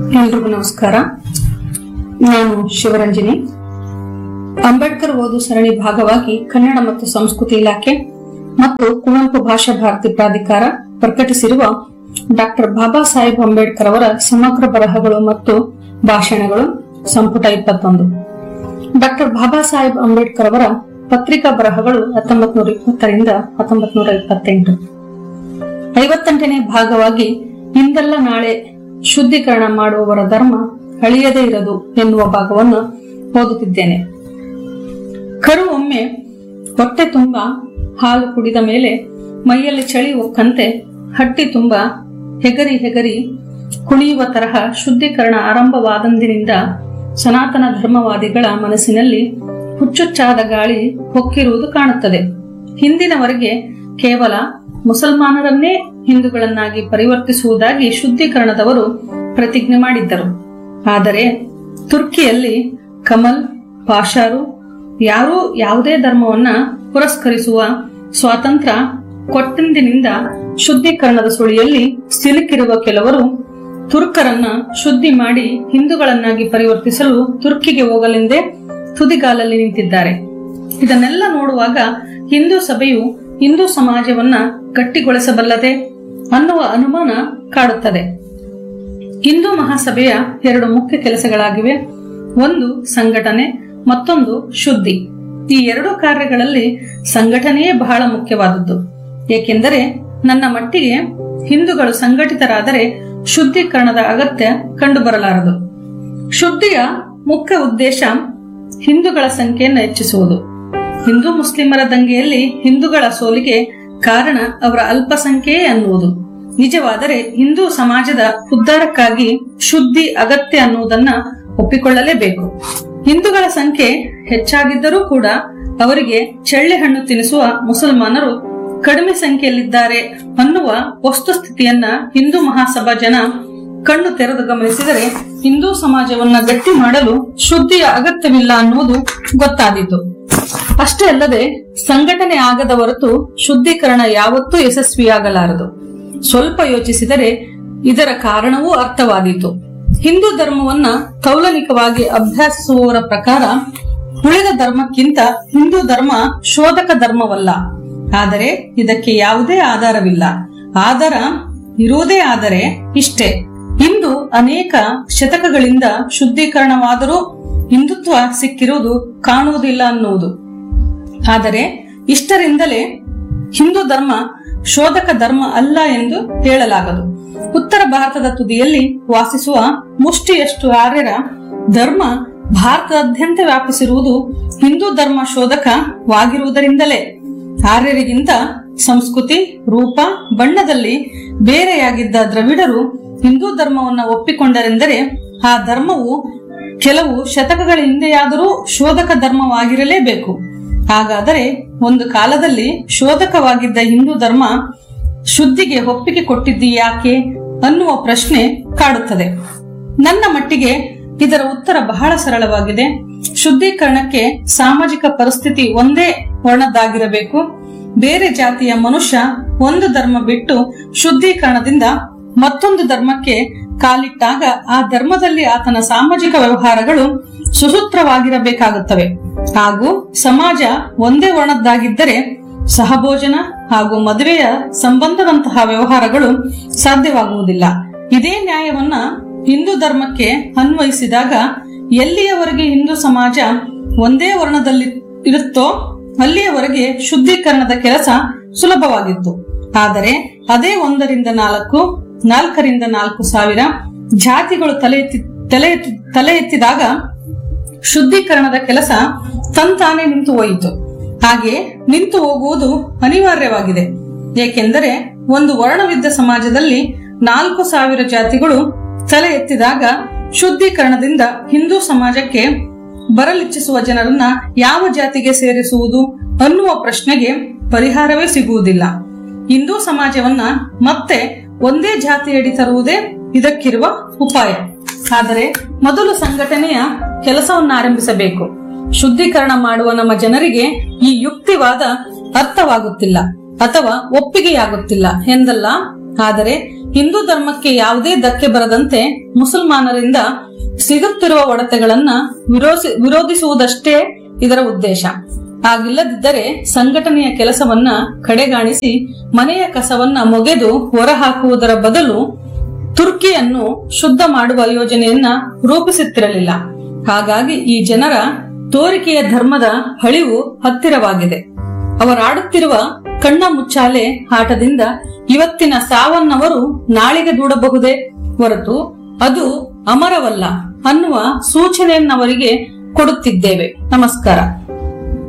ಎಲ್ರಿಗೂ ನಮಸ್ಕಾರ ನಾನು ಶಿವರಂಜನಿ ಅಂಬೇಡ್ಕರ್ ಓದು ಸರಣಿ ಭಾಗವಾಗಿ ಕನ್ನಡ ಮತ್ತು ಸಂಸ್ಕೃತಿ ಇಲಾಖೆ ಮತ್ತು ಕುವೆಂಪು ಭಾಷಾ ಭಾರತಿ ಪ್ರಾಧಿಕಾರ ಪ್ರಕಟಿಸಿರುವ ಡಾಕ್ಟರ್ ಬಾಬಾ ಸಾಹೇಬ್ ಅಂಬೇಡ್ಕರ್ ಅವರ ಸಮಗ್ರ ಬರಹಗಳು ಮತ್ತು ಭಾಷಣಗಳು ಸಂಪುಟ ಇಪ್ಪತ್ತೊಂದು ಡಾಕ್ಟರ್ ಬಾಬಾ ಸಾಹೇಬ್ ಅಂಬೇಡ್ಕರ್ ಅವರ ಪತ್ರಿಕಾ ಬರಹಗಳು ಹತ್ತೊಂಬತ್ ನೂರ ಇಪ್ಪತ್ತರಿಂದ ಹತ್ತೊಂಬತ್ ನೂರ ಇಪ್ಪತ್ತೆಂಟು ಐವತ್ತೆಂಟನೇ ಭಾಗವಾಗಿ ಇಂದಲ್ಲ ನಾಳೆ ಶುದ್ಧೀಕರಣ ಮಾಡುವವರ ಧರ್ಮ ಅಳಿಯದೇ ಇರದು ಎನ್ನುವ ಭಾಗವನ್ನು ಓದುತ್ತಿದ್ದೇನೆ ಕರು ಒಮ್ಮೆ ಹೊಟ್ಟೆ ತುಂಬ ಹಾಲು ಕುಡಿದ ಮೇಲೆ ಮೈಯಲ್ಲಿ ಚಳಿ ಒಕ್ಕಂತೆ ಹಟ್ಟಿ ತುಂಬ ಹೆಗರಿ ಹೆಗರಿ ಕುಣಿಯುವ ತರಹ ಶುದ್ಧೀಕರಣ ಆರಂಭವಾದಂದಿನಿಂದ ಸನಾತನ ಧರ್ಮವಾದಿಗಳ ಮನಸ್ಸಿನಲ್ಲಿ ಹುಚ್ಚುಚ್ಚಾದ ಗಾಳಿ ಹೊಕ್ಕಿರುವುದು ಕಾಣುತ್ತದೆ ಹಿಂದಿನವರೆಗೆ ಕೇವಲ ಮುಸಲ್ಮಾನರನ್ನೇ ಹಿಂದೂಗಳನ್ನಾಗಿ ಪರಿವರ್ತಿಸುವುದಾಗಿ ಶುದ್ಧೀಕರಣದವರು ಪ್ರತಿಜ್ಞೆ ಮಾಡಿದ್ದರು ಆದರೆ ತುರ್ಕಿಯಲ್ಲಿ ಕಮಲ್ ಪಾಷಾರು ಯಾರೂ ಯಾವುದೇ ಧರ್ಮವನ್ನ ಪುರಸ್ಕರಿಸುವ ಸ್ವಾತಂತ್ರ್ಯ ಕೊಟ್ಟಂದಿನಿಂದ ಶುದ್ಧೀಕರಣದ ಸುಳಿಯಲ್ಲಿ ಸಿಲುಕಿರುವ ಕೆಲವರು ತುರ್ಕರನ್ನ ಶುದ್ಧಿ ಮಾಡಿ ಹಿಂದೂಗಳನ್ನಾಗಿ ಪರಿವರ್ತಿಸಲು ತುರ್ಕಿಗೆ ಹೋಗಲೆಂದೇ ತುದಿಗಾಲಲ್ಲಿ ನಿಂತಿದ್ದಾರೆ ಇದನ್ನೆಲ್ಲ ನೋಡುವಾಗ ಹಿಂದೂ ಸಭೆಯು ಹಿಂದೂ ಸಮಾಜವನ್ನ ಗಟ್ಟಿಗೊಳಿಸಬಲ್ಲದೆ ಅನ್ನುವ ಅನುಮಾನ ಕಾಡುತ್ತದೆ ಹಿಂದೂ ಮಹಾಸಭೆಯ ಎರಡು ಮುಖ್ಯ ಕೆಲಸಗಳಾಗಿವೆ ಒಂದು ಸಂಘಟನೆ ಮತ್ತೊಂದು ಶುದ್ಧಿ ಈ ಎರಡು ಕಾರ್ಯಗಳಲ್ಲಿ ಸಂಘಟನೆಯೇ ಬಹಳ ಮುಖ್ಯವಾದದ್ದು ಏಕೆಂದರೆ ನನ್ನ ಮಟ್ಟಿಗೆ ಹಿಂದೂಗಳು ಸಂಘಟಿತರಾದರೆ ಶುದ್ಧೀಕರಣದ ಅಗತ್ಯ ಕಂಡುಬರಲಾರದು ಶುದ್ಧಿಯ ಮುಖ್ಯ ಉದ್ದೇಶ ಹಿಂದೂಗಳ ಸಂಖ್ಯೆಯನ್ನು ಹೆಚ್ಚಿಸುವುದು ಹಿಂದೂ ಮುಸ್ಲಿಮರ ದಂಗೆಯಲ್ಲಿ ಹಿಂದೂಗಳ ಸೋಲಿಗೆ ಕಾರಣ ಅವರ ಅಲ್ಪಸಂಖ್ಯೆಯೇ ಅನ್ನುವುದು ನಿಜವಾದರೆ ಹಿಂದೂ ಸಮಾಜದ ಉದ್ಧಾರಕ್ಕಾಗಿ ಶುದ್ಧಿ ಅಗತ್ಯ ಅನ್ನುವುದನ್ನ ಒಪ್ಪಿಕೊಳ್ಳಲೇಬೇಕು ಹಿಂದೂಗಳ ಸಂಖ್ಯೆ ಹೆಚ್ಚಾಗಿದ್ದರೂ ಕೂಡ ಅವರಿಗೆ ಚಳ್ಳೆ ಹಣ್ಣು ತಿನ್ನಿಸುವ ಮುಸಲ್ಮಾನರು ಕಡಿಮೆ ಸಂಖ್ಯೆಯಲ್ಲಿದ್ದಾರೆ ಅನ್ನುವ ವಸ್ತುಸ್ಥಿತಿಯನ್ನ ಹಿಂದೂ ಮಹಾಸಭಾ ಜನ ಕಣ್ಣು ತೆರೆದು ಗಮನಿಸಿದರೆ ಹಿಂದೂ ಸಮಾಜವನ್ನ ಗಟ್ಟಿ ಮಾಡಲು ಶುದ್ಧಿಯ ಅಗತ್ಯವಿಲ್ಲ ಅನ್ನುವುದು ಗೊತ್ತಾದೀತು ಅಷ್ಟೇ ಅಲ್ಲದೆ ಸಂಘಟನೆ ಆಗದ ಹೊರತು ಶುದ್ಧೀಕರಣ ಯಾವತ್ತೂ ಯಶಸ್ವಿಯಾಗಲಾರದು ಸ್ವಲ್ಪ ಯೋಚಿಸಿದರೆ ಇದರ ಕಾರಣವೂ ಅರ್ಥವಾದೀತು ಹಿಂದೂ ಧರ್ಮವನ್ನ ತೌಲನಿಕವಾಗಿ ಅಭ್ಯಾಸಿಸುವವರ ಪ್ರಕಾರ ಉಳಿದ ಧರ್ಮಕ್ಕಿಂತ ಹಿಂದೂ ಧರ್ಮ ಶೋಧಕ ಧರ್ಮವಲ್ಲ ಆದರೆ ಇದಕ್ಕೆ ಯಾವುದೇ ಆಧಾರವಿಲ್ಲ ಆಧಾರ ಇರುವುದೇ ಆದರೆ ಇಷ್ಟೇ ಇಂದು ಅನೇಕ ಶತಕಗಳಿಂದ ಶುದ್ಧೀಕರಣವಾದರೂ ಹಿಂದುತ್ವ ಸಿಕ್ಕಿರುವುದು ಕಾಣುವುದಿಲ್ಲ ಅನ್ನುವುದು ಆದರೆ ಇಷ್ಟರಿಂದಲೇ ಹಿಂದೂ ಧರ್ಮ ಶೋಧಕ ಧರ್ಮ ಅಲ್ಲ ಎಂದು ಹೇಳಲಾಗದು ಉತ್ತರ ಭಾರತದ ತುದಿಯಲ್ಲಿ ವಾಸಿಸುವ ಮುಷ್ಟಿಯಷ್ಟು ಆರ್ಯರ ಧರ್ಮ ಭಾರತದಾದ್ಯಂತ ವ್ಯಾಪಿಸಿರುವುದು ಹಿಂದೂ ಧರ್ಮ ಶೋಧಕವಾಗಿರುವುದರಿಂದಲೇ ಆರ್ಯರಿಗಿಂತ ಸಂಸ್ಕೃತಿ ರೂಪ ಬಣ್ಣದಲ್ಲಿ ಬೇರೆಯಾಗಿದ್ದ ದ್ರವಿಡರು ಹಿಂದೂ ಧರ್ಮವನ್ನ ಒಪ್ಪಿಕೊಂಡರೆಂದರೆ ಆ ಧರ್ಮವು ಕೆಲವು ಶತಕಗಳ ಹಿಂದೆಯಾದರೂ ಶೋಧಕ ಧರ್ಮವಾಗಿರಲೇಬೇಕು ಹಾಗಾದರೆ ಒಂದು ಕಾಲದಲ್ಲಿ ಶೋಧಕವಾಗಿದ್ದ ಹಿಂದೂ ಧರ್ಮ ಶುದ್ಧಿಗೆ ಒಪ್ಪಿಗೆ ಕೊಟ್ಟಿದ್ದು ಯಾಕೆ ಅನ್ನುವ ಪ್ರಶ್ನೆ ಕಾಡುತ್ತದೆ ನನ್ನ ಮಟ್ಟಿಗೆ ಇದರ ಉತ್ತರ ಬಹಳ ಸರಳವಾಗಿದೆ ಶುದ್ಧೀಕರಣಕ್ಕೆ ಸಾಮಾಜಿಕ ಪರಿಸ್ಥಿತಿ ಒಂದೇ ವರ್ಣದ್ದಾಗಿರಬೇಕು ಬೇರೆ ಜಾತಿಯ ಮನುಷ್ಯ ಒಂದು ಧರ್ಮ ಬಿಟ್ಟು ಶುದ್ಧೀಕರಣದಿಂದ ಮತ್ತೊಂದು ಧರ್ಮಕ್ಕೆ ಕಾಲಿಟ್ಟಾಗ ಆ ಧರ್ಮದಲ್ಲಿ ಆತನ ಸಾಮಾಜಿಕ ವ್ಯವಹಾರಗಳು ಸುಸೂತ್ರವಾಗಿರಬೇಕಾಗುತ್ತವೆ ಹಾಗೂ ಸಮಾಜ ಒಂದೇ ವರ್ಣದ್ದಾಗಿದ್ದರೆ ಸಹಭೋಜನ ಹಾಗೂ ಮದುವೆಯ ಸಂಬಂಧದಂತಹ ವ್ಯವಹಾರಗಳು ಸಾಧ್ಯವಾಗುವುದಿಲ್ಲ ಇದೇ ನ್ಯಾಯವನ್ನ ಹಿಂದೂ ಧರ್ಮಕ್ಕೆ ಅನ್ವಯಿಸಿದಾಗ ಎಲ್ಲಿಯವರೆಗೆ ಹಿಂದೂ ಸಮಾಜ ಒಂದೇ ವರ್ಣದಲ್ಲಿ ಇರುತ್ತೋ ಅಲ್ಲಿಯವರೆಗೆ ಶುದ್ಧೀಕರಣದ ಕೆಲಸ ಸುಲಭವಾಗಿತ್ತು ಆದರೆ ಅದೇ ಒಂದರಿಂದ ನಾಲ್ಕು ನಾಲ್ಕರಿಂದ ನಾಲ್ಕು ಸಾವಿರ ಜಾತಿಗಳು ತಲೆ ಎತ್ತಿ ತಲೆ ಎತ್ತಿ ತಲೆ ಎತ್ತಿದಾಗ ಶುದ್ಧೀಕರಣದ ಕೆಲಸ ತಂತಾನೆ ನಿಂತು ಹೋಯಿತು ಹಾಗೆ ನಿಂತು ಹೋಗುವುದು ಅನಿವಾರ್ಯವಾಗಿದೆ ಏಕೆಂದರೆ ಒಂದು ವರ್ಣವಿದ್ದ ಸಮಾಜದಲ್ಲಿ ನಾಲ್ಕು ಸಾವಿರ ಜಾತಿಗಳು ತಲೆ ಎತ್ತಿದಾಗ ಶುದ್ಧೀಕರಣದಿಂದ ಹಿಂದೂ ಸಮಾಜಕ್ಕೆ ಬರಲಿಚ್ಛಿಸುವ ಜನರನ್ನ ಯಾವ ಜಾತಿಗೆ ಸೇರಿಸುವುದು ಅನ್ನುವ ಪ್ರಶ್ನೆಗೆ ಪರಿಹಾರವೇ ಸಿಗುವುದಿಲ್ಲ ಹಿಂದೂ ಸಮಾಜವನ್ನ ಮತ್ತೆ ಒಂದೇ ಜಾತಿಯಡಿ ತರುವುದೇ ಇದಕ್ಕಿರುವ ಉಪಾಯ ಆದರೆ ಮೊದಲು ಸಂಘಟನೆಯ ಕೆಲಸವನ್ನು ಆರಂಭಿಸಬೇಕು ಶುದ್ಧೀಕರಣ ಮಾಡುವ ನಮ್ಮ ಜನರಿಗೆ ಈ ಯುಕ್ತಿವಾದ ಅರ್ಥವಾಗುತ್ತಿಲ್ಲ ಅಥವಾ ಒಪ್ಪಿಗೆಯಾಗುತ್ತಿಲ್ಲ ಎಂದಲ್ಲ ಆದರೆ ಹಿಂದೂ ಧರ್ಮಕ್ಕೆ ಯಾವುದೇ ಧಕ್ಕೆ ಬರದಂತೆ ಮುಸಲ್ಮಾನರಿಂದ ಸಿಗುತ್ತಿರುವ ಒಡತೆಗಳನ್ನ ವಿರೋಧಿ ವಿರೋಧಿಸುವುದಷ್ಟೇ ಇದರ ಉದ್ದೇಶ ಹಾಗಿಲ್ಲದಿದ್ದರೆ ಸಂಘಟನೆಯ ಕೆಲಸವನ್ನ ಕಡೆಗಾಣಿಸಿ ಮನೆಯ ಕಸವನ್ನ ಮೊಗೆದು ಹೊರಹಾಕುವುದರ ಬದಲು ತುರ್ಕಿಯನ್ನು ಶುದ್ಧ ಮಾಡುವ ಯೋಜನೆಯನ್ನ ರೂಪಿಸುತ್ತಿರಲಿಲ್ಲ ಹಾಗಾಗಿ ಈ ಜನರ ತೋರಿಕೆಯ ಧರ್ಮದ ಹಳಿವು ಹತ್ತಿರವಾಗಿದೆ ಅವರಾಡುತ್ತಿರುವ ಕಣ್ಣ ಮುಚ್ಚಾಲೆ ಆಟದಿಂದ ಇವತ್ತಿನ ಸಾವನ್ನವರು ನಾಳೆಗೆ ದೂಡಬಹುದೇ ಹೊರತು ಅದು ಅಮರವಲ್ಲ ಅನ್ನುವ ಸೂಚನೆಯನ್ನವರಿಗೆ ಕೊಡುತ್ತಿದ್ದೇವೆ ನಮಸ್ಕಾರ